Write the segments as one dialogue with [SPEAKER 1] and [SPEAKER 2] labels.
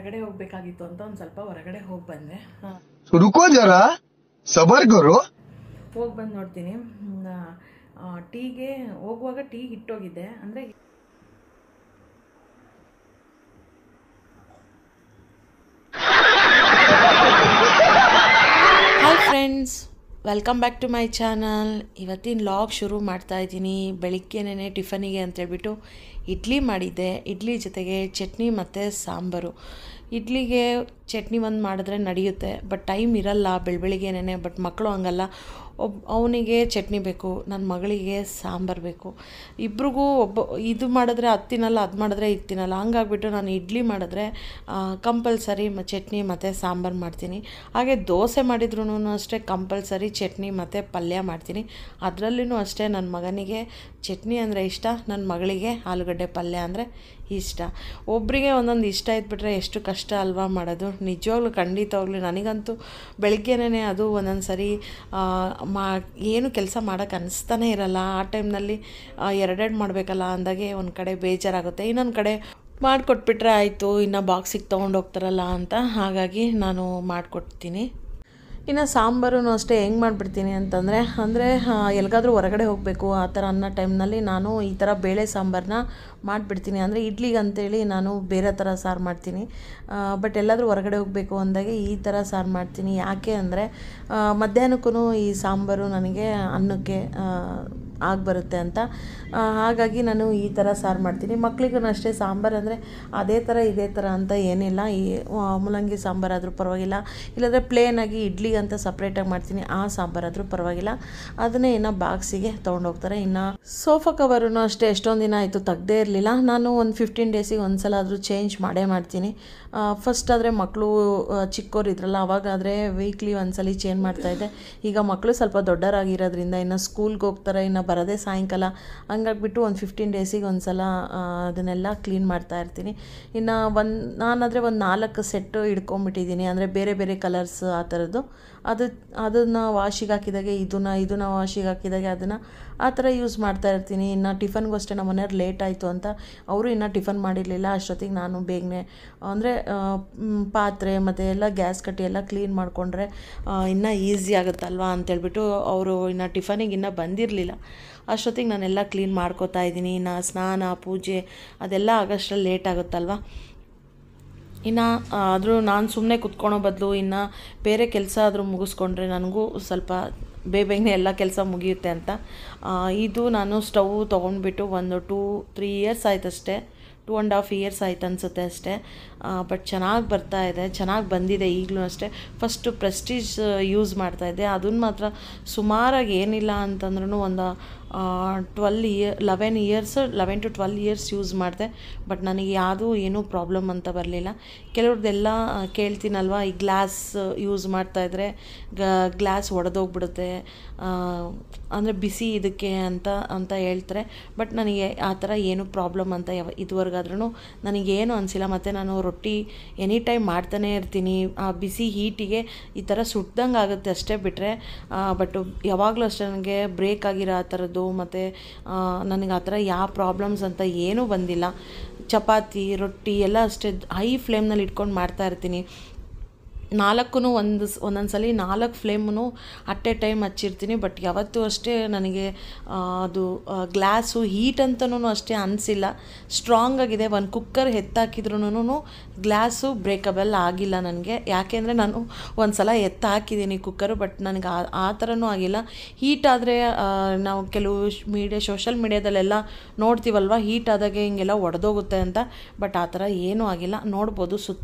[SPEAKER 1] ಹೊರಗಡೆ ಹೋಗಬೇಕಾಗಿತ್ತು ಅಂತ ಒಂದು ಸ್ವಲ್ಪ ಹೊರಗಡೆ ಹೋಗಿ ಬಂದೆ ಹಾಂ
[SPEAKER 2] तो रुको जरा सबर करो
[SPEAKER 1] ಹೋಗಿ ಬಂದು ನೋಡ್ತೀನಿ ಟೀಗೆ ಹೋಗುವಾಗ ಟೀ ಇಟ್ಟೋಗಿದ್ದೆ ಅಂದರೆ hi friends welcome back to my channel ಇವತ್ತಿನ ಲಾಗ್ ಶುರು ಮಾಡ್ತಾ ಇದ್ದೀನಿ ಬೆಳಿಗ್ಗೆನೇ ಟಿಫನಿಗೆ ಅಂತೇಳ್ಬಿಟ್ಟು ಇಡ್ಲಿ ಮಾಡಿದ್ದೆ ಇಡ್ಲಿ ಜೊತೆಗೆ ಚಟ್ನಿ ಮತ್ತು ಸಾಂಬಾರು ಇಡ್ಲಿಗೆ ಚಟ್ನಿ ಒಂದು ಮಾಡಿದ್ರೆ ನಡೆಯುತ್ತೆ ಬಟ್ ಟೈಮ್ ಇರಲ್ಲ ಬೆಳಬೆಳಿಗ್ಗೆನೇ ಬಟ್ ಮಕ್ಕಳು ಹಂಗಲ್ಲ ಒಬ್ಬ ಅವನಿಗೆ ಚಟ್ನಿ ಬೇಕು ನನ್ನ ಮಗಳಿಗೆ ಸಾಂಬಾರು ಬೇಕು ಇಬ್ರಿಗೂ ಒಬ್ಬ ಇದು ಮಾಡಿದ್ರೆ ಅದು ತಿನ್ನಲ್ಲ ಅದು ಮಾಡಿದ್ರೆ ಇದು ತಿನ್ನಲ್ಲ ಹಂಗಾಗ್ಬಿಟ್ಟು ನಾನು ಇಡ್ಲಿ ಮಾಡಿದ್ರೆ ಕಂಪಲ್ಸರಿ ಮ ಚಟ್ನಿ ಮತ್ತು ಸಾಂಬಾರು ಮಾಡ್ತೀನಿ ಹಾಗೆ ದೋಸೆ ಮಾಡಿದ್ರೂ ಅಷ್ಟೇ ಕಂಪಲ್ಸರಿ ಚಟ್ನಿ ಮತ್ತು ಪಲ್ಯ ಮಾಡ್ತೀನಿ ಅದರಲ್ಲೂ ಅಷ್ಟೇ ನನ್ನ ಮಗನಿಗೆ ಚಟ್ನಿ ಅಂದರೆ ಇಷ್ಟ ನನ್ನ ಮಗಳಿಗೆ ಆಲೂಗಡ್ಡೆ ಪಲ್ಯ ಅಂದರೆ ಇಷ್ಟ ಒಬ್ಬರಿಗೆ ಒಂದೊಂದು ಇಷ್ಟ ಇದ್ಬಿಟ್ರೆ ಎಷ್ಟು ಕಷ್ಟ ಅಲ್ವಾ ಮಾಡೋದು ನಿಜವಾಗ್ಲೂ ಖಂಡಿತವಾಗ್ಲೂ ನನಗಂತೂ ಬೆಳಗ್ಗೆನೇ ಅದು ಒಂದೊಂದು ಸರಿ ಆ, ಮಾ ಏನು ಕೆಲಸ ಮಾಡೋಕ್ಕೆ ಅನಿಸ್ತಾನೆ ಇರಲ್ಲ ಆ ಟೈಮ್ನಲ್ಲಿ ಎರಡೆರಡು ಮಾಡಬೇಕಲ್ಲ ಅಂದಾಗೆ ಒಂದು ಕಡೆ ಬೇಜಾರಾಗುತ್ತೆ ಇನ್ನೊಂದು ಕಡೆ ಮಾಡಿಕೊಟ್ಬಿಟ್ರೆ ಆಯಿತು ಇನ್ನು ಬಾಕ್ಸಿಗೆ ತೊಗೊಂಡೋಗ್ತಾರಲ್ಲ ಅಂತ ಹಾಗಾಗಿ ನಾನು ಮಾಡಿಕೊಡ್ತೀನಿ ಇನ್ನು ಸಾಂಬಾರು ಅಷ್ಟೇ ಹೆಂಗೆ ಮಾಡಿಬಿಡ್ತೀನಿ ಅಂತಂದರೆ ಅಂದರೆ ಎಲ್ಲಿಗಾದ್ರೂ ಹೊರಗಡೆ ಹೋಗಬೇಕು ಆ ಥರ ಅನ್ನೋ ಟೈಮ್ನಲ್ಲಿ ನಾನು ಈ ಥರ ಬೇಳೆ ಸಾಂಬಾರನ್ನ ಮಾಡಿಬಿಡ್ತೀನಿ ಅಂದರೆ ಇಡ್ಲಿಗೆ ಅಂತೇಳಿ ನಾನು ಬೇರೆ ಥರ ಸಾರು ಮಾಡ್ತೀನಿ ಬಟ್ ಎಲ್ಲಾದರೂ ಹೊರಗಡೆ ಹೋಗಬೇಕು ಅಂದಾಗೆ ಈ ಥರ ಸಾರು ಮಾಡ್ತೀನಿ ಯಾಕೆ ಅಂದರೆ ಮಧ್ಯಾಹ್ನಕ್ಕೂ ಈ ಸಾಂಬಾರು ನನಗೆ ಅನ್ನಕ್ಕೆ ಆಗಿ ಬರುತ್ತೆ ಅಂತ ಆ, ಹಾಗಾಗಿ ನಾನು ಈ ಥರ ಸಾರು ಮಾಡ್ತೀನಿ ಮಕ್ಳಿಗೂ ಅಷ್ಟೇ ಸಾಂಬಾರು ಅಂದರೆ ಅದೇ ಥರ ಇದೇ ಥರ ಅಂತ ಏನಿಲ್ಲ ಈ ಆ, ಮೂಲಂಗಿ ಸಾಂಬಾರಾದರೂ ಪರವಾಗಿಲ್ಲ ಇಲ್ಲಾಂದರೆ ಪ್ಲೇನಾಗಿ ಇಡ್ಲಿ ಅಂತ ಸಪ್ರೇಟಾಗಿ ಮಾಡ್ತೀನಿ ಆ ಸಾಂಬಾರಾದರೂ ಪರವಾಗಿಲ್ಲ ಅದನ್ನೇ ಇನ್ನು ಬಾಕ್ಸಿಗೆ ತೊಗೊಂಡೋಗ್ತಾರೆ ಇನ್ನು ಸೋಫಾ ಕವರು ಅಷ್ಟೇ ಎಷ್ಟೊಂದು ದಿನ ಆಯಿತು ತೆಗ್ದೇ ಇರಲಿಲ್ಲ ನಾನು ಒಂದು ಫಿಫ್ಟೀನ್ ಡೇಸಿಗೆ ಒಂದು ಸಲ ಆದರೂ ಚೇಂಜ್ ಮಾಡೇ ಮಾಡ್ತೀನಿ ಫಸ್ಟ್ ಆದರೆ ಮಕ್ಕಳು ಚಿಕ್ಕವ್ರು ಇದ್ರಲ್ಲ ಅವಾಗಾದರೆ ವೀಕ್ಲಿ ಒಂದ್ಸಲಿ ಚೇಂಜ್ ಮಾಡ್ತಾಯಿದ್ದೆ ಈಗ ಮಕ್ಕಳು ಸ್ವಲ್ಪ ದೊಡ್ಡರಾಗಿರೋದ್ರಿಂದ ಇನ್ನು ಸ್ಕೂಲ್ಗೆ ಹೋಗ್ತಾರೆ ಇನ್ನು ಬರೋದೇ ಸಾಯಂಕಾಲ ಹಂಗಾಗ್ಬಿಟ್ಟು ಒಂದು ಫಿಫ್ಟೀನ್ ಡೇಸಿಗೆ ಒಂದು ಸಲ ಆ, ಅದನ್ನೆಲ್ಲ ಕ್ಲೀನ್ ಮಾಡ್ತಾ ಇರ್ತೀನಿ ಇನ್ನು ಒಂದು ನಾನಾದರೆ ಒಂದು ನಾಲ್ಕು ಸೆಟ್ಟು ಹಿಡ್ಕೊಂಬಿಟ್ಟಿದ್ದೀನಿ ಅಂದರೆ ಬೇರೆ ಬೇರೆ ಕಲರ್ಸ್ ಆ ಥರದ್ದು ಅದು ಅದನ್ನು ವಾಶಿಗೆ ಹಾಕಿದಾಗೆ ಇದನ್ನ ಇದನ್ನ ವಾಶಿಗೆ ಹಾಕಿದಾಗೆ ಅದನ್ನು ಆ ಥರ ಯೂಸ್ ಮಾಡ್ತಾ ಇರ್ತೀನಿ ಇನ್ನು ಟಿಫನ್ಗೂ ಅಷ್ಟೇ ನಮ್ಮ ಮನೆಯವ್ರು ಲೇಟ್ ಆಯಿತು ಅಂತ ಅವರು ಇನ್ನೂ ಟಿಫನ್ ಮಾಡಿರಲಿಲ್ಲ ಅಷ್ಟೊತ್ತಿಗೆ ನಾನು ಬೇಗನೆ ಅಂದರೆ ಪಾತ್ರೆ ಮತ್ತು ಎಲ್ಲ ಗ್ಯಾಸ್ ಕಟ್ಟಿ ಎಲ್ಲ ಕ್ಲೀನ್ ಮಾಡಿಕೊಂಡ್ರೆ ಇನ್ನೂ ಈಸಿ ಆಗುತ್ತಲ್ವಾ ಅಂತೇಳ್ಬಿಟ್ಟು ಅವರು ಇನ್ನು ಟಿಫನಿಗೆ ಇನ್ನೂ ಬಂದಿರಲಿಲ್ಲ ಅಷ್ಟೊತ್ತಿಗೆ ನಾನೆಲ್ಲ ಕ್ಲೀನ್ ಮಾಡ್ಕೋತಾ ಇದ್ದೀನಿ ಇನ್ನು ಸ್ನಾನ ಪೂಜೆ ಅದೆಲ್ಲ ಆಗೋಷ್ಟ್ರಲ್ಲಿ ಲೇಟ್ ಆಗುತ್ತಲ್ವಾ ಇನ್ನು ಆದರೂ ನಾನು ಸುಮ್ಮನೆ ಕುತ್ಕೊಳೋ ಬದಲು ಇನ್ನು ಬೇರೆ ಕೆಲಸ ಆದರೂ ಮುಗಿಸ್ಕೊಂಡ್ರೆ ನನಗೂ ಸ್ವಲ್ಪ ಬೇಗ ಬೇಗನೆ ಎಲ್ಲ ಕೆಲಸ ಮುಗಿಯುತ್ತೆ ಅಂತ ಆ, ಇದು ನಾನು ಸ್ಟವ್ ತೊಗೊಂಡ್ಬಿಟ್ಟು ಒಂದು ಟೂ ತ್ರೀ ಇಯರ್ಸ್ ಆಯ್ತು ಅಷ್ಟೇ ಟೂ ಆ್ಯಂಡ್ ಹಾಫ್ ಇಯರ್ಸ್ ಆಯ್ತು ಅನಿಸುತ್ತೆ ಅಷ್ಟೇ ಬಟ್ ಚೆನ್ನಾಗಿ ಬರ್ತಾ ಇದೆ ಚೆನ್ನಾಗಿ ಬಂದಿದೆ ಈಗಲೂ ಅಷ್ಟೇ ಫಸ್ಟು ಪ್ರೆಸ್ಟೀಜ್ ಯೂಸ್ ಮಾಡ್ತಾಯಿದ್ದೆ ಅದನ್ನು ಮಾತ್ರ ಸುಮಾರಾಗಿ ಏನಿಲ್ಲ ಅಂತಂದ್ರೂ ಒಂದು twelve year eleven years eleven to twelve years use ಮಾಡಿದೆ ಬಟ್ ನನಗೆ ಯಾವುದೂ ಏನೂ ಪ್ರಾಬ್ಲಮ್ ಅಂತ ಬರಲಿಲ್ಲ ಕೆಲವ್ರದ್ದೆಲ್ಲ ಕೇಳ್ತೀನಲ್ವ ಈ ಗ್ಲಾಸ್ ಯೂಸ್ ಮಾಡ್ತಾಯಿದ್ರೆ ಗ್ಲಾಸ್ ಒಡೆದೋಗ್ಬಿಡುತ್ತೆ ಅಂದರೆ ಬಿಸಿ ಇದಕ್ಕೆ ಅಂತ ಅಂತ ಹೇಳ್ತಾರೆ ಬಟ್ ನನಗೆ ಆ ಥರ ಏನೂ ಪ್ರಾಬ್ಲಮ್ ಅಂತ ಯಾವ ಇದುವರೆಗಾದ್ರೂ ನನಗೇನು ಅನಿಸಿಲ್ಲ ಮತ್ತು ನಾನು ರೊಟ್ಟಿ ಎನಿ ಟೈಮ್ ಮಾಡ್ತಾನೆ ಇರ್ತೀನಿ ಆ ಬಿಸಿ ಹೀಟಿಗೆ ಈ ಥರ ಸುಟ್ದಂಗೆ ಆಗುತ್ತೆ ಅಷ್ಟೇ ಬಿಟ್ಟರೆ ಬಟ್ ಯಾವಾಗಲೂ ಅಷ್ಟೇ ನನಗೆ ಬ್ರೇಕ್ ಆಗಿರೋ ಆ ಥರದ್ದು ಮತ್ತು ನನಗೆ ಆ ಥರ ಯಾವ ಪ್ರಾಬ್ಲಮ್ಸ್ ಅಂತ ಏನೂ ಬಂದಿಲ್ಲ ಚಪಾತಿ ರೊಟ್ಟಿ ಎಲ್ಲ ಅಷ್ಟೇ ಹೈ ಫ್ಲೇಮ್ನಲ್ಲಿ ಇಟ್ಕೊಂಡು ಮಾಡ್ತಾ ಇರ್ತೀನಿ ನಾಲ್ಕು ಒಂದು ಸ್- ಒಂದೊಂದು ಸಲ ನಾಲ್ಕು ಫ್ಲೇಮು ಅಟ್ ಎ ಟೈಮ್ ಹಚ್ಚಿರ್ತೀನಿ ಬಟ್ ಯಾವತ್ತೂ ಅಷ್ಟೇ ನನಗೆ ಆ, ಅದು ಗ್ಲಾಸು ಹೀಟ್ ಅಂತನೂ ಅಷ್ಟೇ ಅನಿಸಿಲ್ಲ ಸ್ಟ್ರಾಂಗ್ ಆಗಿದೆ ಒಂದು ಕುಕ್ಕರ್ ಎತ್ತಾಕಿದ್ರೂ ಗ್ಲಾಸು ಬ್ರೇಕಬಲ್ ಆಗಿಲ್ಲ ನನಗೆ ಯಾಕೆಂದರೆ ನಾನು ಒಂದು ಸಲ ಎತ್ತ ಹಾಕಿದ್ದೀನಿ ಕುಕ್ಕರು ಬಟ್ ನನಗೆ ಆ ಆ ಥರನೂ ಆಗಿಲ್ಲ ಹೀಟ್ ಆದರೆ ನಾವು ಕೆಲವು ಮೀಡಿಯಾ ಸೋಷಲ್ ಮೀಡ್ಯಾದಲ್ಲೆಲ್ಲ ನೋಡ್ತೀವಲ್ವ ಹೀಟ್ ಆದಾಗೆ ಹಿಂಗೆಲ್ಲ ಒಡೆದೋಗುತ್ತೆ ಅಂತ ಬಟ್ ಆ ಥರ ಏನೂ ಆಗಿಲ್ಲ ನೋಡ್ಬೋದು ಸುತ್ತ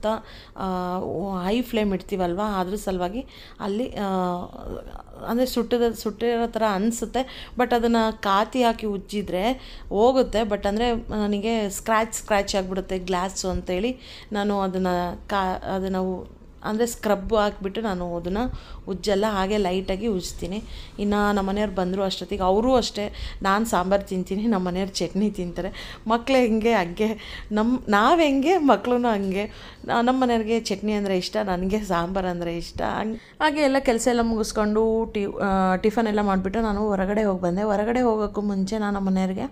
[SPEAKER 1] ಹೈ ಫ್ಲೇಮ್ ಇಡ್ತೀವಲ್ವ ಅದ್ರ ಸಲುವಾಗಿ ಅಲ್ಲಿ ಅಂದರೆ ಸುಟ್ಟದ ಸುಟ್ಟಿರೋ ಥರ ಅನಿಸುತ್ತೆ ಬಟ್ ಅದನ್ನು ಕಾತಿ ಹಾಕಿ ಉಜ್ಜಿದ್ರೆ ಹೋಗುತ್ತೆ ಬಟ್ ಅಂದರೆ ನನಗೆ ಸ್ಕ್ರ್ಯಾಚ್ ಸ್ಕ್ರ್ಯಾಚ್ ಆಗಿಬಿಡುತ್ತೆ ಗ್ಲಾಸು ಅಂತೇಳಿ ನಾನು ಅದನ್ನು ಕಾ ಅದನ್ನು ಅಂದರೆ ಸ್ಕ್ರಬ್ ಹಾಕ್ಬಿಟ್ಟು ನಾನು ಅದನ್ನು ಉಜ್ಜಲ್ಲ ಹಾಗೆ ಲೈಟಾಗಿ ಉಜ್ತೀನಿ ಇನ್ನು ನಮ್ಮ ಮನೆಯವ್ರು ಬಂದರು ಅಷ್ಟೊತ್ತಿಗೆ ಅವರೂ ಅಷ್ಟೇ ನಾನು ಸಾಂಬಾರು ತಿಂತೀನಿ ನಮ್ಮ ಮನೆಯವ್ರು ಚಟ್ನಿ ತಿಂತಾರೆ ಮಕ್ಳು ಹೆಂಗೆ ಹಂಗೆ ನಮ್ಮ ನಾವು ಹೆಂಗೆ ಮಕ್ಕಳು ಹಂಗೆ ನಾ- ನಮ್ಮ ಮನೆಯವ್ರಿಗೆ ಚಟ್ನಿ ಅಂದರೆ ಇಷ್ಟ ನನಗೆ ಸಾಂಬಾರು ಅಂದರೆ ಇಷ್ಟ ಹಂಗೆ ಹಾಗೆ ಎಲ್ಲ ಕೆಲಸ ಎಲ್ಲ ಮುಗಿಸ್ಕೊಂಡು ಟಿ ಟಿಫನ್ ಎಲ್ಲ ಮಾಡಿಬಿಟ್ಟು ನಾನು ಹೊರಗಡೆ ಹೋಗಿ ಬಂದೆ ಹೊರಗಡೆ ಹೋಗೋಕ್ಕೂ ಮುಂಚೆ ನಾನು ನಮ್ಮ ಮನೆಯವ್ರಿಗೆ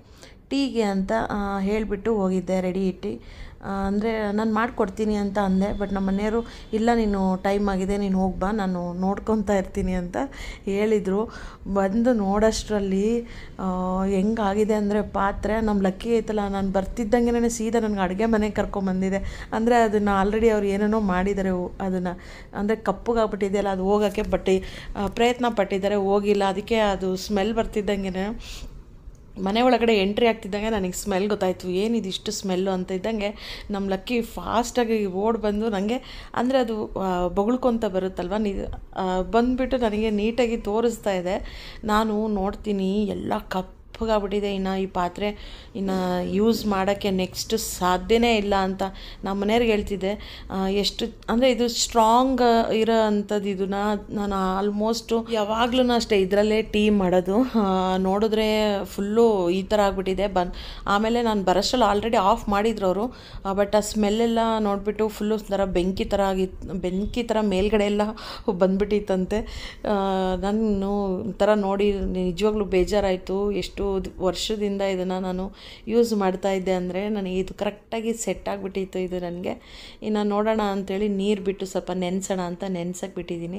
[SPEAKER 1] ಟೀಗೆ ಅಂತ ಹೇಳಿಬಿಟ್ಟು ಹೋಗಿದ್ದೆ ರೆಡಿ ಇಟ್ಟು ಅಂದರೆ ನಾನು ಮಾಡಿಕೊಡ್ತೀನಿ ಅಂತ ಅಂದೆ ಬಟ್ ನಮ್ಮ ಮನೆಯವರು ಇಲ್ಲ ನೀನು ಟೈಮ್ ಆಗಿದೆ ನೀನು ಹೋಗಿ ಬಾ ನಾನು ನೋಡ್ಕೊತಾ ಇರ್ತೀನಿ ಅಂತ ಹೇಳಿದರು ಬಂದು ನೋಡೋಷ್ಟರಲ್ಲಿ ಹೆಂಗಾಗಿದೆ ಅಂದರೆ ಪಾತ್ರೆ ನಮ್ಮ ಲಕ್ಕಿ ಐತಲ್ಲ ನಾನು ಬರ್ತಿದ್ದಂಗೆ ಸೀದಾ ನನಗೆ ಅಡುಗೆ ಮನೆಗೆ ಕರ್ಕೊಂಬಂದಿದೆ ಅಂದರೆ ಅದನ್ನು ಆಲ್ರೆಡಿ ಅವ್ರು ಏನೇನೋ ಮಾಡಿದ್ದಾರೆ ಅದನ್ನು ಅಂದರೆ ಕಪ್ಪಗಾಗ್ಬಿಟ್ಟಿದೆಯಲ್ಲ ಅದು ಹೋಗೋಕ್ಕೆ ಬಟ್ ಪ್ರಯತ್ನ ಪಟ್ಟಿದ್ದಾರೆ ಹೋಗಿಲ್ಲ ಅದಕ್ಕೆ ಅದು ಸ್ಮೆಲ್ ಬರ್ತಿದ್ದಂಗೆ ಮನೆ ಒಳಗಡೆ ಎಂಟ್ರಿ ಆಗ್ತಿದ್ದಂಗೆ ನನಗೆ ಸ್ಮೆಲ್ ಗೊತ್ತಾಯಿತು ಏನಿದು ಇಷ್ಟು ಸ್ಮೆಲ್ಲು ಅಂತ ಇದ್ದಂಗೆ ನಮ್ಮ ಲಕ್ಕಿ ಫಾಸ್ಟಾಗಿ ಓಡ್ ಬಂದು ನನಗೆ ಅಂದರೆ ಅದು ಬೊಗಳ್ಕೊತ ಬರುತ್ತಲ್ವ ನೀ ಬಂದುಬಿಟ್ಟು ನನಗೆ ನೀಟಾಗಿ ತೋರಿಸ್ತಾ ಇದೆ ನಾನು ನೋಡ್ತೀನಿ ಎಲ್ಲ ಕಪ್ ಕಪ್ಪಗಾಗ್ಬಿಟ್ಟಿದೆ ಇನ್ನು ಈ ಪಾತ್ರೆ ಇನ್ನು ಯೂಸ್ ಮಾಡೋಕ್ಕೆ ನೆಕ್ಸ್ಟ್ ಸಾಧ್ಯನೇ ಇಲ್ಲ ಅಂತ ನಮ್ಮ ಮನೆಯವ್ರಿಗೆ ಹೇಳ್ತಿದ್ದೆ ಎಷ್ಟು ಅಂದರೆ ಇದು ಸ್ಟ್ರಾಂಗ್ ಇರೋ ಅಂಥದ್ದು ಇದನ್ನ ನಾನು ಆಲ್ಮೋಸ್ಟು ಯಾವಾಗ್ಲೂ ಅಷ್ಟೇ ಇದರಲ್ಲೇ ಟೀ ಮಾಡೋದು ನೋಡಿದ್ರೆ ಫುಲ್ಲು ಈ ಥರ ಆಗಿಬಿಟ್ಟಿದೆ ಬನ್ ಆಮೇಲೆ ನಾನು ಬರೋಷ್ಟರಲ್ಲಿ ಆಲ್ರೆಡಿ ಆಫ್ ಮಾಡಿದ್ರು ಅವರು ಬಟ್ ಆ ಸ್ಮೆಲ್ಲೆಲ್ಲ ನೋಡಿಬಿಟ್ಟು ಫುಲ್ಲು ಥರ ಬೆಂಕಿ ಥರ ಆಗಿತ್ತು ಬೆಂಕಿ ಥರ ಮೇಲ್ಗಡೆ ಎಲ್ಲ ಬಂದ್ಬಿಟ್ಟಿತ್ತಂತೆ ನಾನು ಥರ ನೋಡಿ ನಿಜವಾಗ್ಲೂ ಬೇಜಾರಾಯಿತು ಎಷ್ಟು ವರ್ಷದಿಂದ ಇದನ್ನು ನಾನು ಯೂಸ್ ಮಾಡ್ತಾ ಇದ್ದೆ ಅಂದರೆ ನನಗೆ ಇದು ಕರೆಕ್ಟಾಗಿ ಸೆಟ್ ಆಗಿಬಿಟ್ಟಿತ್ತು ಇದು ನನಗೆ ಇನ್ನು ನೋಡೋಣ ಅಂಥೇಳಿ ನೀರು ಬಿಟ್ಟು ಸ್ವಲ್ಪ ನೆನೆಸೋಣ ಅಂತ ನೆನ್ಸಕ್ಕೆ ಬಿಟ್ಟಿದ್ದೀನಿ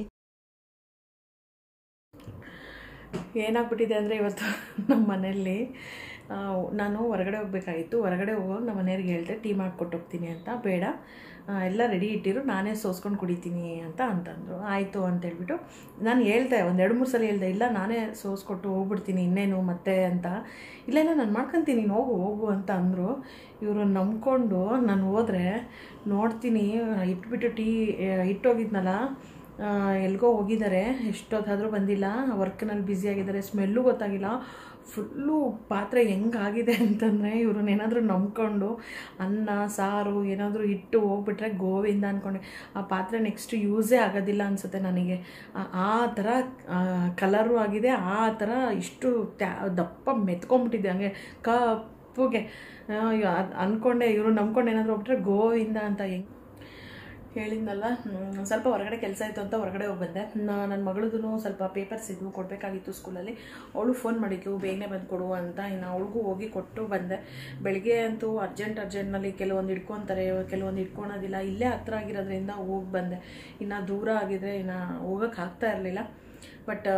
[SPEAKER 1] ಏನಾಗ್ಬಿಟ್ಟಿದೆ ಅಂದರೆ ಇವತ್ತು ನಮ್ಮ ಮನೆಯಲ್ಲಿ ನಾನು ಹೊರಗಡೆ ಹೋಗ್ಬೇಕಾಗಿತ್ತು ಹೊರಗಡೆ ಹೋಗೋವಾಗ ನಮ್ಮ ಮನೆಯವ್ರಿಗೆ ಹೇಳಿದೆ ಟೀ ಮಾಡಿಕೊಟ್ಟು ಹೋಗ್ತೀನಿ ಅಂತ ಬೇಡ ಎಲ್ಲ ರೆಡಿ ಇಟ್ಟಿರು ನಾನೇ ಸೋಸ್ಕೊಂಡು ಕುಡಿತೀನಿ ಅಂತ ಅಂತಂದರು ಆಯಿತು ಅಂತೇಳ್ಬಿಟ್ಟು ನಾನು ಹೇಳ್ದೆ ಒಂದು ಎರಡು ಮೂರು ಸಲ ಹೇಳ್ದೆ ಇಲ್ಲ ನಾನೇ ಸೋಸ್ಕೊಟ್ಟು ಹೋಗ್ಬಿಡ್ತೀನಿ ಇನ್ನೇನು ಮತ್ತೆ ಅಂತ ಇಲ್ಲ ಇಲ್ಲ ನಾನು ಮಾಡ್ಕೊತೀನಿ ನೀನು ಹೋಗು ಹೋಗು ಅಂತ ಅಂದರು ಇವರು ನಂಬ್ಕೊಂಡು ನಾನು ಹೋದರೆ ನೋಡ್ತೀನಿ ಇಟ್ಬಿಟ್ಟು ಟೀ ಇಟ್ಟೋಗಿದ್ನಲ್ಲ ಎಲ್ಗೋ ಹೋಗಿದ್ದಾರೆ ಎಷ್ಟೊತ್ತಾದರೂ ಬಂದಿಲ್ಲ ವರ್ಕ್ನಲ್ಲಿ ಬ್ಯುಸಿಯಾಗಿದ್ದಾರೆ ಸ್ಮೆಲ್ಲು ಗೊತ್ತಾಗಿಲ್ಲ ಫುಲ್ಲು ಪಾತ್ರೆ ಹೆಂಗಾಗಿದೆ ಅಂತಂದರೆ ಇವ್ರನ್ನ ಏನಾದರೂ ನಂಬ್ಕೊಂಡು ಅನ್ನ ಸಾರು ಏನಾದರೂ ಇಟ್ಟು ಹೋಗ್ಬಿಟ್ರೆ ಗೋವಿಂದ ಅಂದ್ಕೊಂಡೆ ಆ ಪಾತ್ರೆ ನೆಕ್ಸ್ಟ್ ಯೂಸೇ ಆಗೋದಿಲ್ಲ ಅನಿಸುತ್ತೆ ನನಗೆ ಆ ಥರ ಕಲರು ಆಗಿದೆ ಆ ಥರ ಇಷ್ಟು ಟ್ಯಾ ದಪ್ಪ ಮೆತ್ಕೊಂಬಿಟ್ಟಿದೆ ಹಂಗೆ ಕಪ್ಪುಗೆ ಅಂದ್ಕೊಂಡೆ ಇವರು ನಂಬ್ಕೊಂಡು ಏನಾದರೂ ಹೋಗ್ಬಿಟ್ರೆ ಗೋವಿಂದ ಅಂತ ಹೆಂಗೆ ಹೇಳಿದ್ನಲ್ಲ ಸ್ವಲ್ಪ ಹೊರಗಡೆ ಕೆಲಸ ಇತ್ತು ಅಂತ ಹೊರಗಡೆ ಹೋಗಿ ಬಂದೆ ನನ್ನ ಮಗಳದ್ದು ಸ್ವಲ್ಪ ಪೇಪರ್ಸ್ ಇದ್ವು ಕೊಡಬೇಕಾಗಿತ್ತು ಸ್ಕೂಲಲ್ಲಿ ಅವಳು ಫೋನ್ ಮಾಡಿದ್ಲು ಬೇಗನೆ ಬಂದು ಕೊಡು ಅಂತ ಇನ್ನು ಅವಳಿಗೂ ಹೋಗಿ ಕೊಟ್ಟು ಬಂದೆ ಬೆಳಿಗ್ಗೆ ಅಂತೂ ಅರ್ಜೆಂಟ್ ಅರ್ಜೆಂಟ್ನಲ್ಲಿ ಕೆಲವೊಂದು ಇಟ್ಕೊತಾರೆ ಕೆಲವೊಂದು ಇಟ್ಕೊಳೋದಿಲ್ಲ ಇಲ್ಲೇ ಹತ್ರ ಆಗಿರೋದ್ರಿಂದ ಹೋಗಿ ಬಂದೆ ಇನ್ನು ದೂರ ಆಗಿದ್ರೆ ಇನ್ನು ಹೋಗೋಕ್ಕೆ ಆಗ್ತಾ ಇರಲಿಲ್ಲ ಬಟ್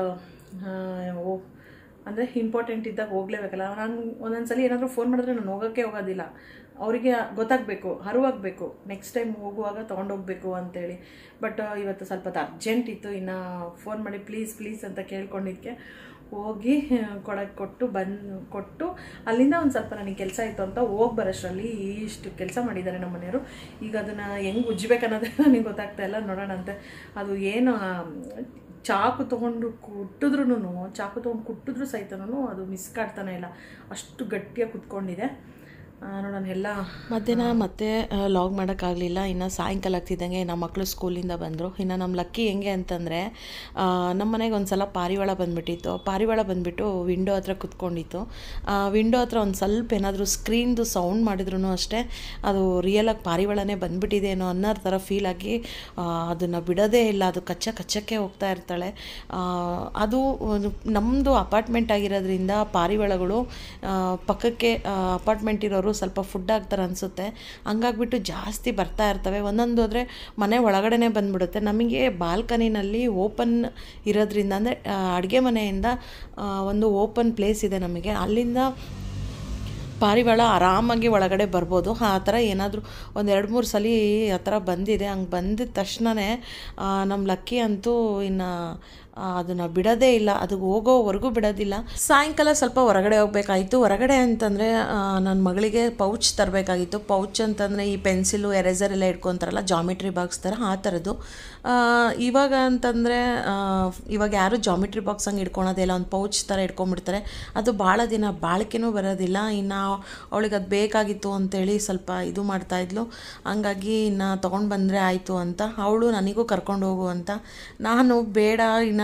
[SPEAKER 1] ಓ ಅಂದರೆ ಇಂಪಾರ್ಟೆಂಟ್ ಇದ್ದಾಗ ಹೋಗಲೇಬೇಕಲ್ಲ ನಾನು ಒಂದೊಂದ್ಸಲಿ ಏನಾದರೂ ಫೋನ್ ಮಾಡಿದ್ರೆ ನಾನು ಹೋಗೋಕ್ಕೆ ಹೋಗೋದಿಲ್ಲ ಅವರಿಗೆ ಗೊತ್ತಾಗಬೇಕು ಅರಿವಾಗಬೇಕು ನೆಕ್ಸ್ಟ್ ಟೈಮ್ ಹೋಗುವಾಗ ತೊಗೊಂಡೋಗ್ಬೇಕು ಅಂತೇಳಿ ಬಟ್ ಇವತ್ತು ಸ್ವಲ್ಪ ಅರ್ಜೆಂಟ್ ಇತ್ತು ಇನ್ನು ಫೋನ್ ಮಾಡಿ ಪ್ಲೀಸ್ ಪ್ಲೀಸ್ ಅಂತ ಕೇಳ್ಕೊಂಡಿದ್ದಕ್ಕೆ ಹೋಗಿ ಕೊಡಕ್ಕೆ ಕೊಟ್ಟು ಬಂದು ಕೊಟ್ಟು ಅಲ್ಲಿಂದ ಒಂದು ಸ್ವಲ್ಪ ನನಗೆ ಕೆಲಸ ಇತ್ತು ಅಂತ ಹೋಗಿ ಬರೋಷ್ಟರಲ್ಲಿ ಇಷ್ಟು ಕೆಲಸ ಮಾಡಿದ್ದಾರೆ ನಮ್ಮ ಮನೆಯವರು ಈಗ ಅದನ್ನು ಹೆಂಗೆ ಉಜ್ಜಬೇಕನ್ನೋದೇ ನನಗೆ ಗೊತ್ತಾಗ್ತಾ ಇಲ್ಲ ನೋಡೋಣ ಅಂತೆ ಅದು ಏನು ಚಾಕು ತೊಗೊಂಡು ಕುಟ್ಟಿದ್ರೂ ಚಾಕು ತೊಗೊಂಡು ಕುಟ್ಟಿದ್ರು ಸಹಿತನೂ ಅದು ಮಿಸ್ ಕಾಡ್ತಾನೆ ಇಲ್ಲ ಅಷ್ಟು ಗಟ್ಟಿಯಾಗಿ ಕುತ್ಕೊಂಡಿದೆ ನೋಡೋಣ ಎಲ್ಲ ಮಧ್ಯಾಹ್ನ ಮತ್ತೆ ಲಾಗ್ ಮಾಡೋಕ್ಕಾಗಲಿಲ್ಲ ಇನ್ನು ಸಾಯಂಕಾಲ ಆಗ್ತಿದ್ದಂಗೆ ನಮ್ಮ ಮಕ್ಕಳು ಸ್ಕೂಲಿಂದ ಬಂದರು ಇನ್ನು ನಮ್ಮ ಲಕ್ಕಿ ಹೆಂಗೆ ಅಂತಂದರೆ ನಮ್ಮ ಮನೆಗೆ ಒಂದು ಸಲ ಪಾರಿವಾಳ ಬಂದುಬಿಟ್ಟಿತ್ತು ಪಾರಿವಾಳ ಬಂದುಬಿಟ್ಟು ವಿಂಡೋ ಹತ್ರ ಕುತ್ಕೊಂಡಿತ್ತು ವಿಂಡೋ ಹತ್ರ ಒಂದು ಸ್ವಲ್ಪ ಏನಾದರೂ ಸ್ಕ್ರೀನ್ದು ಸೌಂಡ್ ಮಾಡಿದ್ರು ಅಷ್ಟೇ ಅದು ರಿಯಲಾಗಿ ಪಾರಿವಾಳನೇ ಬಂದುಬಿಟ್ಟಿದೆ ಏನೋ ಅನ್ನೋ ಥರ ಫೀಲ್ ಆಗಿ ಅದನ್ನು ಬಿಡೋದೇ ಇಲ್ಲ ಅದು ಕಚ್ಚ ಕಚ್ಚಕ್ಕೆ ಹೋಗ್ತಾ ಇರ್ತಾಳೆ ಅದು ನಮ್ಮದು ಅಪಾರ್ಟ್ಮೆಂಟ್ ಆಗಿರೋದ್ರಿಂದ ಪಾರಿವಾಳಗಳು ಪಕ್ಕಕ್ಕೆ ಅಪಾರ್ಟ್ಮೆಂಟ್ ಇರೋರು ಸ್ವಲ್ಪ ಫುಡ್ ಆಗ್ತಾರೆ ಅನಿಸುತ್ತೆ ಹಂಗಾಗ್ಬಿಟ್ಟು ಜಾಸ್ತಿ ಬರ್ತಾ ಇರ್ತವೆ ಒಂದೊಂದು ಹೋದರೆ ಮನೆ ಒಳಗಡೆನೇ ಬಂದ್ಬಿಡುತ್ತೆ ನಮಗೆ ಬಾಲ್ಕನಿನಲ್ಲಿ ಓಪನ್ ಇರೋದ್ರಿಂದ ಅಂದರೆ ಅಡುಗೆ ಮನೆಯಿಂದ ಒಂದು ಓಪನ್ ಪ್ಲೇಸ್ ಇದೆ ನಮಗೆ ಅಲ್ಲಿಂದ ಪಾರಿವಾಳ ಆರಾಮಾಗಿ ಒಳಗಡೆ ಬರ್ಬೋದು ಆ ಥರ ಏನಾದರೂ ಒಂದು ಎರಡು ಮೂರು ಸಲ ಆ ಥರ ಬಂದಿದೆ ಹಂಗೆ ಬಂದಿದ ತಕ್ಷಣವೇ ನಮ್ಮ ಲಕ್ಕಿ ಅಂತೂ ಇನ್ನು ಅದನ್ನು ಬಿಡೋದೇ ಇಲ್ಲ ಅದು ಹೋಗೋವರೆಗೂ ಬಿಡೋದಿಲ್ಲ ಸಾಯಂಕಾಲ ಸ್ವಲ್ಪ ಹೊರಗಡೆ ಹೋಗ್ಬೇಕಾಯಿತು ಹೊರಗಡೆ ಅಂತಂದರೆ ನನ್ನ ಮಗಳಿಗೆ ಪೌಚ್ ತರಬೇಕಾಗಿತ್ತು ಪೌಚ್ ಅಂತಂದರೆ ಈ ಪೆನ್ಸಿಲು ಎರೇಸರ್ ಎಲ್ಲ ಇಟ್ಕೊತಾರಲ್ಲ ಜಾಮಿಟ್ರಿ ಬಾಕ್ಸ್ ಥರ ಆ ಥರದ್ದು ಇವಾಗ ಅಂತಂದರೆ ಇವಾಗ ಯಾರು ಜಾಮಿಟ್ರಿ ಬಾಕ್ಸ್ ಹಂಗೆ ಇಟ್ಕೊಳೋದೇ ಇಲ್ಲ ಒಂದು ಪೌಚ್ ಥರ ಇಟ್ಕೊಂಡ್ಬಿಡ್ತಾರೆ ಅದು ಭಾಳ ದಿನ ಬಾಳಿಕೆನೂ ಬರೋದಿಲ್ಲ ಇನ್ನು ಅವಳಿಗೆ ಅದು ಬೇಕಾಗಿತ್ತು ಅಂತೇಳಿ ಸ್ವಲ್ಪ ಇದು ಮಾಡ್ತಾಯಿದ್ಲು ಹಂಗಾಗಿ ಇನ್ನು ತೊಗೊಂಡು ಬಂದರೆ ಆಯಿತು ಅಂತ ಅವಳು ನನಗೂ ಕರ್ಕೊಂಡು ಹೋಗು ಅಂತ ನಾನು ಬೇಡ ಇನ್ನು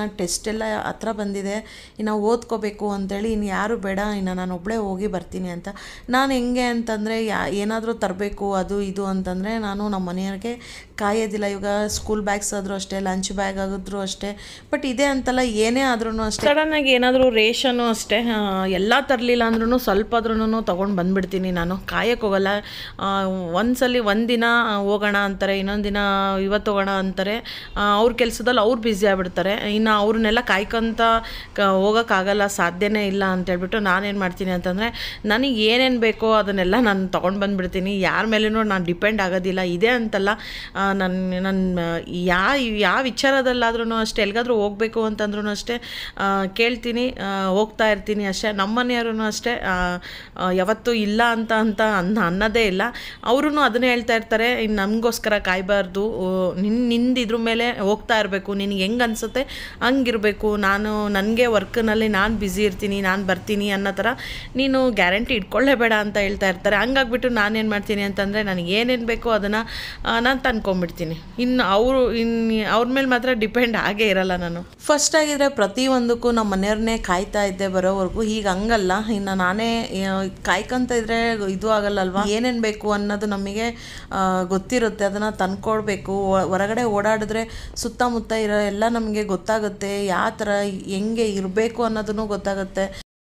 [SPEAKER 1] ಟೆಸ್ಟ್ ಎಲ್ಲ ಹತ್ರ ಬಂದಿದೆ ಇನ್ನು ಓದ್ಕೋಬೇಕು ಅಂತೇಳಿ ಇನ್ನು ಯಾರು ಬೇಡ ಇನ್ನು ನಾನು ಒಬ್ಬಳೇ ಹೋಗಿ ಬರ್ತೀನಿ ಅಂತ ನಾನು ಹೆಂಗೆ ಅಂತಂದರೆ ಯಾ ಏನಾದರೂ ತರಬೇಕು ಅದು ಇದು ಅಂತಂದರೆ ನಾನು ನಮ್ಮ ಮನೆಯವ್ರಿಗೆ ಕಾಯೋದಿಲ್ಲ ಇವಾಗ ಸ್ಕೂಲ್ ಬ್ಯಾಗ್ಸ್ ಆದರೂ ಅಷ್ಟೇ ಲಂಚ್ ಬ್ಯಾಗ್ ಆಗಿದ್ರು ಅಷ್ಟೇ ಬಟ್ ಇದೆ ಅಂತಲ್ಲ ಏನೇ ಆದ್ರೂ ಅಷ್ಟೇ ಸಡನ್ನಾಗಿ ಏನಾದರೂ ರೇಷನ್ನು ಅಷ್ಟೇ ಆ, ಎಲ್ಲ ತರಲಿಲ್ಲ ಅಂದ್ರೂ ಸ್ವಲ್ಪ ಆದ್ರೂ ತೊಗೊಂಡು ಬಂದುಬಿಡ್ತೀನಿ ನಾನು ಕಾಯಕ್ಕೆ ಹೋಗಲ್ಲ ಆ, ಒಂದ್ಸಲಿ ಒಂದಿನ ಹೋಗೋಣ ಅಂತಾರೆ ಇನ್ನೊಂದು ದಿನ ಇವತ್ತು ಹೋಗೋಣ ಅಂತಾರೆ ಆ, ಅವ್ರ ಕೆಲಸದಲ್ಲಿ ಅವ್ರು ಬ್ಯುಸಿ ಆಗ್ಬಿಡ್ತಾರೆ ಇನ್ನು ಅವ್ರನ್ನೆಲ್ಲ ಕಾಯ್ಕೊಂತ ಕ ಹೋಗೋಕ್ಕಾಗಲ್ಲ ಸಾಧ್ಯನೇ ಇಲ್ಲ ಅಂತೇಳ್ಬಿಟ್ಟು ನಾನೇನು ಮಾಡ್ತೀನಿ ಅಂತಂದರೆ ನನಗೆ ಏನೇನು ಬೇಕೋ ಅದನ್ನೆಲ್ಲ ನಾನು ತೊಗೊಂಡು ಬಂದುಬಿಡ್ತೀನಿ ಯಾರ ಮೇಲೇನೂ ನಾನು ಡಿಪೆಂಡ್ ಆಗೋದಿಲ್ಲ ಇದೆ ಅಂತಲ್ಲ ನನ್ನ ನನ್ನ ಯಾವ ಯಾವ ವಿಚಾರದಲ್ಲಾದ್ರೂ ಅಷ್ಟೇ ಎಲ್ಲಿಗಾದ್ರೂ ಹೋಗಬೇಕು ಅಂತಂದ್ರೂ ಅಷ್ಟೇ ಆ, ಕೇಳ್ತೀನಿ ಆ, ಹೋಗ್ತಾ ಇರ್ತೀನಿ ಅಷ್ಟೇ ನಮ್ಮ ಮನೆಯವ್ರೂ ಅಷ್ಟೇ ಆ, ಆ, ಯಾವತ್ತೂ ಇಲ್ಲ ಅಂತ ಅಂತ ಅನ್ನ ಅನ್ನೋದೇ ಇಲ್ಲ ಅವರು ಅದನ್ನೇ ಹೇಳ್ತಾ ಇರ್ತಾರೆ ಇನ್ನು ನಮಗೋಸ್ಕರ ಕಾಯಬಾರ್ದು ನಿನ್ನ ನಿಂದು ಇದ್ರ ಮೇಲೆ ಹೋಗ್ತಾ ಇರಬೇಕು ನಿನಗೆ ಹೆಂಗೆ ಅನಿಸುತ್ತೆ ಹಂಗಿರಬೇಕು ನಾನು ನನಗೆ ವರ್ಕ್ನಲ್ಲಿ ನಾನು ಬ್ಯುಸಿ ಇರ್ತೀನಿ ನಾನು ಬರ್ತೀನಿ ಅನ್ನೋ ಥರ ನೀನು ಗ್ಯಾರಂಟಿ ಇಟ್ಕೊಳ್ಳೇಬೇಡ ಅಂತ ಹೇಳ್ತಾ ಇರ್ತಾರೆ ಹಂಗಾಗ್ಬಿಟ್ಟು ನಾನೇನು ಮಾಡ್ತೀನಿ ಅಂತಂದರೆ ನನಗೆ ಏನೇನು ಬೇಕೋ ಅದನ್ನು ನಾನು ತಂದ್ಕೊಂಬಿಡ್ತೀನಿ ಇನ್ನು ಅವರು ಇನ್ನು ಅವ್ರ ಮೇಲೆ ಮಾತ್ರ ಡಿಪೆಂಡ್ ಆಗೇ ಇರಲ್ಲ ನಾನು ಫಸ್ಟ್ ಆಗಿದ್ರೆ ಪ್ರತಿಯೊಂದಕ್ಕೂ ನಮ್ಮ ಮನೆಯವ್ರನ್ನೇ ಕಾಯ್ತಾ ಇದ್ದೆ ಬರೋವರೆಗೂ ಈಗ ಹಂಗಲ್ಲ ಇನ್ನು ನಾನೇ ಆ, ಕಾಯ್ಕೊಂತ ಇದ್ರೆ ಇದು ಆಗಲ್ಲ ಅಲ್ವಾ ಏನೇನು ಬೇಕು ಅನ್ನೋದು ನಮಗೆ ಆ, ಗೊತ್ತಿರುತ್ತೆ ಅದನ್ನು ತಂದ್ಕೊಡ್ಬೇಕು ಹೊ- ಹೊರಗಡೆ ಓಡಾಡಿದ್ರೆ ಸುತ್ತಮುತ್ತ ಇರೋ ಎಲ್ಲ ನಮಗೆ ಗೊತ್ತಾಗುತ್ತೆ ಯಾವ ಥರ ಹೆಂಗೆ ಇರಬೇಕು ಅನ್ನೋದನ್ನು ಗೊತ್ತಾಗುತ್ತೆ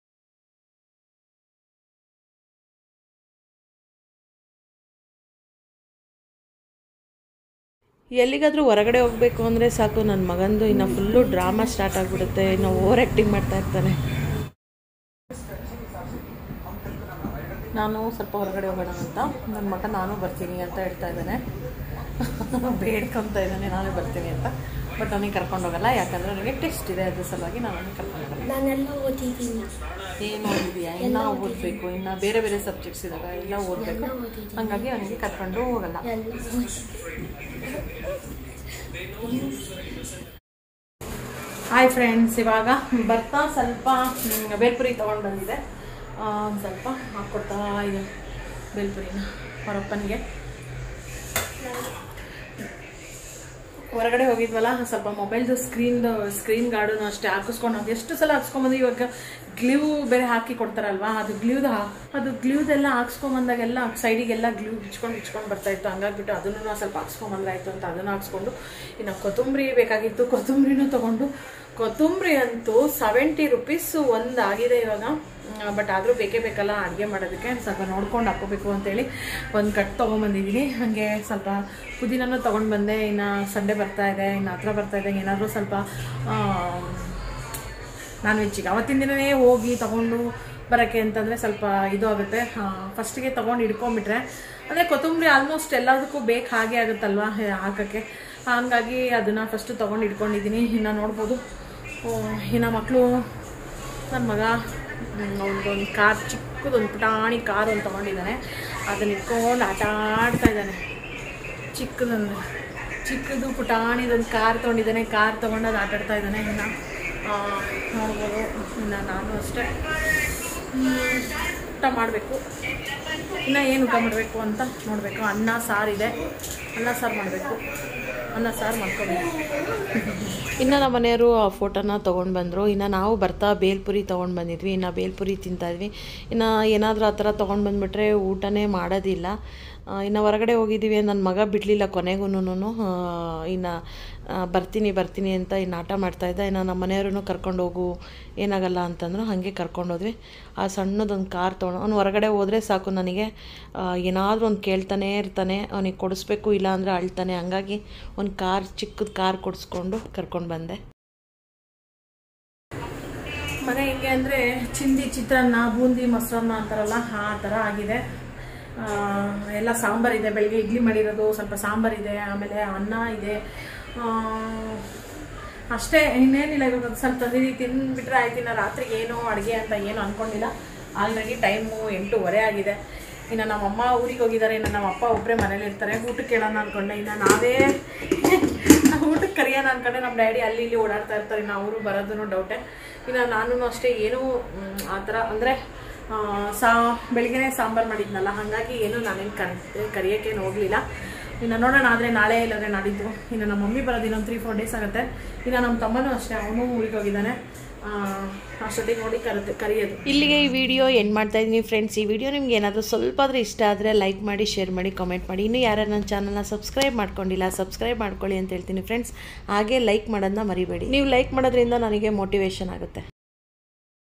[SPEAKER 1] ಎಲ್ಲಿಗಾದರೂ ಹೊರಗಡೆ ಹೋಗಬೇಕು ಅಂದರೆ ಸಾಕು ನನ್ನ ಮಗಂದು ಇನ್ನು ಫುಲ್ಲು ಡ್ರಾಮಾ ಸ್ಟಾರ್ಟ್ ಆಗಿಬಿಡುತ್ತೆ ಇನ್ನು ಓವರ್ ಆ್ಯಕ್ಟಿಂಗ್ ಮಾಡ್ತಾ ಇರ್ತಾನೆ ನಾನು ಸ್ವಲ್ಪ ಹೊರಗಡೆ ಹೋಗೋಣ ಅಂತ ನನ್ನ ಮಗ ನಾನು ಬರ್ತೀನಿ ಅಂತ ಹೇಳ್ತಾ ಇದ್ದಾನೆ ಬೇಡ್ಕೊತ ಇದ್ದಾನೆ ನಾನೇ ಬರ್ತೀನಿ ಅಂತ ಬಟ್ ನನಗೆ ಕರ್ಕೊಂಡು ಹೋಗಲ್ಲ ಯಾಕಂದರೆ ನನಗೆ ಟೆಸ್ಟ್ ಇದೆ ಅದ್ರ ಸಲುವಾಗಿ ನಾನು ಅವನಿಗೆ ಕರ್ಕೊಂಡು ಹೋಗಲ್ಲ
[SPEAKER 3] ನಾನೆಲ್ಲ ಓದಿದ್ದೀನಿ
[SPEAKER 1] ಏನು ಓದಿದೆಯಾ ಇನ್ನೂ ಓದಬೇಕು ಇನ್ನು ಬೇರೆ ಬೇರೆ ಸಬ್ಜೆಕ್ಟ್ಸ್ ಇದ್ದಾವೆ ಎಲ್ಲ ಓದಬೇಕು ಹಾಗಾಗಿ ಅವನಿಗೆ ಕರ್ಕೊಂಡು ಹೋಗಲ್ಲ
[SPEAKER 3] ಎಲ್ಲ
[SPEAKER 1] ಹಾಯ್ ಫ್ರೆಂಡ್ಸ್ ಇವಾಗ ಬರ್ತಾ ಸ್ವಲ್ಪ ಮ್, ಬೇಲ್ಪುರಿ ತೊಗೊಂಡು ಬಂದಿದೆ ಆ, ಒಂದ್ ಸ್ವಲ್ಪ ಹಾಕ್ಕೊಡ್ತಾ ಇದೆ ಬೇಲ್ಪುರಿನ ಅವರಪ್ಪನಿಗೆ ಹೊರಗಡೆ ಹೋಗಿದ್ವಲ್ಲ ಸ್ವಲ್ಪ ಮೊಬೈಲ್ದು ಸ್ಕ್ರೀನ್ದು ಸ್ಕ್ರೀನ್ ಗಾರ್ಡನ್ನು ಅಷ್ಟೇ ಹಾಕಿಸ್ಕೊಂಡು ಹೋಗಿ ಎಷ್ಟು ಸಲ ಹಾಕ್ಸ್ಕೊಂಬಂದು ಇವಾಗ ಗ್ಲೂ ಬೇರೆ ಹಾಕಿ ಕೊಡ್ತಾರಲ್ವಾ ಅದು ಗ್ಲೂದ ಅದು ಗ್ಲೂದೆಲ್ಲ ಹಾಕ್ಸ್ಕೊಂಬಂದಾಗೆಲ್ಲ ಸೈಡಿಗೆಲ್ಲ ಗ್ಲೂ ಬಿಚ್ಕೊಂಡು ಬಿಚ್ಕೊಂಡು ಬರ್ತಾ ಇತ್ತು ಹಂಗಾಗ್ಬಿಟ್ಟು ಅದನ್ನು ನಾವು ಸ್ವಲ್ಪ ಹಾಕ್ಸ್ಕೊಂಬಂದ್ರಾಯ್ತು ಅಂತ ಅದನ್ನು ಹಾಕ್ಸ್ಕೊಂಡು ಇನ್ನು ಕೊತ್ತಂಬರಿ ಬೇಕಾಗಿತ್ತು ಕೊತ್ತಂಬರಿನೂ ತೊಗೊಂಡು ಕೊತ್ತಂಬರಿ ಅಂತೂ ಸೆವೆಂಟಿ ರುಪೀಸ್ ಒಂದು ಆಗಿದೆ ಇವಾಗ ಬಟ್ ಆದರೂ ಬೇಕೇ ಬೇಕಲ್ಲ ಅಡುಗೆ ಮಾಡೋದಕ್ಕೆ ಸ್ವಲ್ಪ ನೋಡ್ಕೊಂಡು ಹಾಕೋಬೇಕು ಅಂತೇಳಿ ಒಂದು ಕಟ್ ತೊಗೊಂಬಂದಿದ್ದೀನಿ ಹಾಗೆ ಸ್ವಲ್ಪ ಪುದೀನೂ ತೊಗೊಂಡು ಬಂದೆ ಇನ್ನು ಸಂಡೇ ಬರ್ತಾ ಇದೆ ಇನ್ನು ಹತ್ರ ಬರ್ತಾ ಇದೆ ಏನಾದರೂ ಸ್ವಲ್ಪ ನಾನ್ ವೆಜ್ಜಿಗೆ ಅವತ್ತಿನ ದಿನವೇ ಹೋಗಿ ತೊಗೊಂಡು ಬರೋಕ್ಕೆ ಅಂತಂದರೆ ಸ್ವಲ್ಪ ಇದು ಆಗುತ್ತೆ ಫಸ್ಟಿಗೆ ತೊಗೊಂಡು ಇಟ್ಕೊಂಡ್ಬಿಟ್ರೆ ಅಂದರೆ ಕೊತ್ತಂಬರಿ ಆಲ್ಮೋಸ್ಟ್ ಎಲ್ಲದಕ್ಕೂ ಬೇಕು ಹಾಗೆ ಆಗುತ್ತಲ್ವಾ ಹೇ- ಹಾಕೋಕ್ಕೆ ಹಂಗಾಗಿ ಅದನ್ನು ಫಸ್ಟು ತೊಗೊಂಡು ಇಟ್ಕೊಂಡಿದ್ದೀನಿ ಇನ್ನು ನೋಡ್ಬೋದು ಆ, ಇನ್ನು ಮಕ್ಕಳು ನನ್ನ ಮಗ ಅವನದೊಂದು ಕಾರ್ ಚಿಕ್ಕದೊಂದು ಪುಟಾಣಿ ಕಾರ್ ಒಂದು ತೊಗೊಂಡಿದ್ದಾನೆ ಅದನ್ನ ಇಟ್ಕೊಂಡು ಆಟ ಆಡ್ತಾ ಇದ್ದಾನೆ ಚಿಕ್ಕದೊಂದು ಚಿಕ್ಕದು ಪುಟಾಣಿದೊಂದು ಕಾರ್ ತೊಗೊಂಡಿದ್ದಾನೆ ಕಾರ್ ತೊಗೊಂಡು ಅದು ಆಟ ಆಡ್ತಾ ಇದ್ದಾನೆ ಇನ್ನು ಆ, ನೋಡ್ಬೋದು ಇನ್ನು ನಾನು ಅಷ್ಟೇ ಹ್ಮ್, ಊಟ ಮಾಡಬೇಕು ಇನ್ನು ಏನು ಊಟ ಮಾಡಬೇಕು ಅಂತ ನೋಡಬೇಕು ಅನ್ನ ಸಾರಿದೆ ಅನ್ನ ಸಾರು ಮಾಡಬೇಕು ಅನ್ನ ಸಾರು ಮಾಡ್ಕೋಬೇಕು ಇನ್ನು ನಮ್ಮ ಮನೆಯವರು ಆ ಫೋಟೋನ ತೊಗೊಂಡು ಬಂದರು ಇನ್ನು ನಾವು ಬರ್ತಾ ಬೇಲ್ಪುರಿ ತೊಗೊಂಡು ಬಂದಿದ್ವಿ ಇನ್ನು ಬೇಲ್ಪುರಿ ತಿಂತಾಯಿದ್ವಿ ಇನ್ನು ಏನಾದರೂ ಆ ಥರ ತೊಗೊಂಡು ಬಂದುಬಿಟ್ರೆ ಊಟನೇ ಮಾಡೋದಿಲ್ಲ ಆ, ಇನ್ನು ಹೊರಗಡೆ ಹೋಗಿದ್ದೀವಿ ನನ್ನ ಮಗ ಬಿಡಲಿಲ್ಲ ಕೊನೆಗೂ ಇನ್ನು ಆ, ಬರ್ತೀನಿ ಬರ್ತೀನಿ ಅಂತ ಇನ್ನು ಆಟ ಮಾಡ್ತಾಯಿದ್ದ ಇನ್ನು ನಮ್ಮ ಮನೆಯವ್ರೂ ಕರ್ಕೊಂಡು ಹೋಗು ಏನಾಗಲ್ಲ ಅಂತಂದ್ರು ಹಾಗೆ ಕರ್ಕೊಂಡು ಹೋದ್ವಿ ಆ ಸಣ್ಣದೊಂದು ಕಾರ್ ತೊಗೊಂಡು ಅವ್ನು ಹೊರಗಡೆ ಹೋದರೆ ಸಾಕು ನನಗೆ ಏನಾದರೂ ಒಂದು ಕೇಳ್ತಾನೇ ಇರ್ತಾನೆ ಅವನಿಗೆ ಕೊಡಿಸ್ಬೇಕು ಇಲ್ಲ ಅಂದರೆ ಅಳ್ತಾನೆ ಹಂಗಾಗಿ ಒಂದು ಕಾರ್ ಚಿಕ್ಕದ ಕಾರ್ ಕೊಡಿಸ್ಕೊಂಡು ಕರ್ಕೊಂಡು ಬಂದೆ ಮನೆ ಹೆಂಗೆ ಅಂದರೆ ಚಿಂದಿ ಚಿತ್ರಾನ್ನ ಬೂಂದಿ ಮೊಸರನ್ನ ಅಂತಾರಲ್ಲ ಆ ಥರ ಆಗಿದೆ ಆ, ಎಲ್ಲ ಸಾಂಬಾರಿದೆ ಬೆಳಗ್ಗೆ ಇಡ್ಲಿ ಮಾಡಿರೋದು ಸ್ವಲ್ಪ ಸಾಂಬಾರಿದೆ ಆಮೇಲೆ ಅನ್ನ ಇದೆ ಆ, ಅಷ್ಟೇ ಇನ್ನೇನಿಲ್ಲ ಇವಾಗ ಒಂದ್ ಸ್ವಲ್ಪ ತಂದಿದ್ದು ತಿಂದ್ಬಿಟ್ರೆ ಆಯ್ತು ಇನ್ನು ರಾತ್ರಿಗೆ ಏನು ಅಡುಗೆ ಅಂತ ಏನು ಅಂದ್ಕೊಂಡಿಲ್ಲ ಆಲ್ರೆಡಿ ಟೈಮು ಎಂಟೂವರೆ ಆಗಿದೆ ಇನ್ನು ನಮ್ಮಮ್ಮ ಊರಿಗೆ ಹೋಗಿದ್ದಾರೆ ಇನ್ನು ನಮ್ಮ ಅಪ್ಪ ಒಬ್ಬರೇ ಮನೇಲಿ ಇರ್ತಾರೆ ಊಟಕ್ಕೆ ಕೇಳೋಣ ಅಂದ್ಕೊಂಡೆ ಇನ್ನು ನಾವೇ ನಾವು ಊಟಕ್ಕೆ ಕರಿಯೋಣ ಅಂದ್ಕೊಂಡೆ ನಮ್ಮ ಡ್ಯಾಡಿ ಅಲ್ಲಿ ಇಲ್ಲಿ ಓಡಾಡ್ತಾ ಇರ್ತಾರೆ ಇನ್ನು ಅವರು ಬರೋದನ್ನು ಡೌಟೆ ಇನ್ನು ನಾನು ಅಷ್ಟೇ ಏನೂ ಮ್, ಆ ಥರ ಅಂದರೆ ಸಾ ಬೆಳಿಗ್ಗೆನೇ ಸಾಂಬಾರು ಮಾಡಿದ್ನಲ್ಲ ಹಾಗಾಗಿ ಏನು ನಾನೇನು ಕರ್ ಕರಿಯೋಕ್ಕೇನು ಹೋಗಲಿಲ್ಲ
[SPEAKER 3] ಇನ್ನು ನೋಡೋಣ ಆದರೆ ನಾಳೆ ಇಲ್ಲಾಂದರೆ ನಾಡಿದ್ದು ಇನ್ನು ನಮ್ಮ ಮಮ್ಮಿ ಬರೋದು ಇನ್ನೊಂದು ತ್ರೀ ಫೋರ್ ಡೇಸ್ ಆಗುತ್ತೆ ಇನ್ನು ನಮ್ಮ ತಮ್ಮನೂ ಅಷ್ಟೇ ಅವನು ಊರಿಗೆ ಹೋಗಿದ್ದಾನೆ ಆ, ಅಷ್ಟೊತ್ತಿಗೆ ನೋಡಿ ಕರೆದು ಕರೆಯೋದು
[SPEAKER 1] ಇಲ್ಲಿಗೆ ಈ ವಿಡಿಯೋ ಎಂಡ್ ಮಾಡ್ತಾ ಇದ್ದೀನಿ ಫ್ರೆಂಡ್ಸ್ ಈ ವಿಡಿಯೋ ನಿಮ್ಗೆ ಏನಾದರೂ ಸ್ವಲ್ಪ ಆದರೂ ಇಷ್ಟ ಆದರೆ ಲೈಕ್ ಮಾಡಿ ಶೇರ್ ಮಾಡಿ ಕಾಮೆಂಟ್ ಮಾಡಿ ಇನ್ನೂ ಯಾರು ನನ್ನ ಚಾನಲ್ನ ಸಬ್ಸ್ಕ್ರೈಬ್ ಮಾಡ್ಕೊಂಡಿಲ್ಲ ಸಬ್ಸ್ಕ್ರೈಬ್ ಮಾಡ್ಕೊಳ್ಳಿ ಅಂತ ಹೇಳ್ತೀನಿ ಫ್ರೆಂಡ್ಸ್ ಹಾಗೆ ಲೈಕ್ ಮಾಡೋದನ್ನ ಮರಿಬೇಡಿ ನೀವು ಲೈಕ್ ಮಾಡೋದ್ರಿಂದ ನನಗೆ ಮೋಟಿವೇಶನ್ ಆಗುತ್ತೆ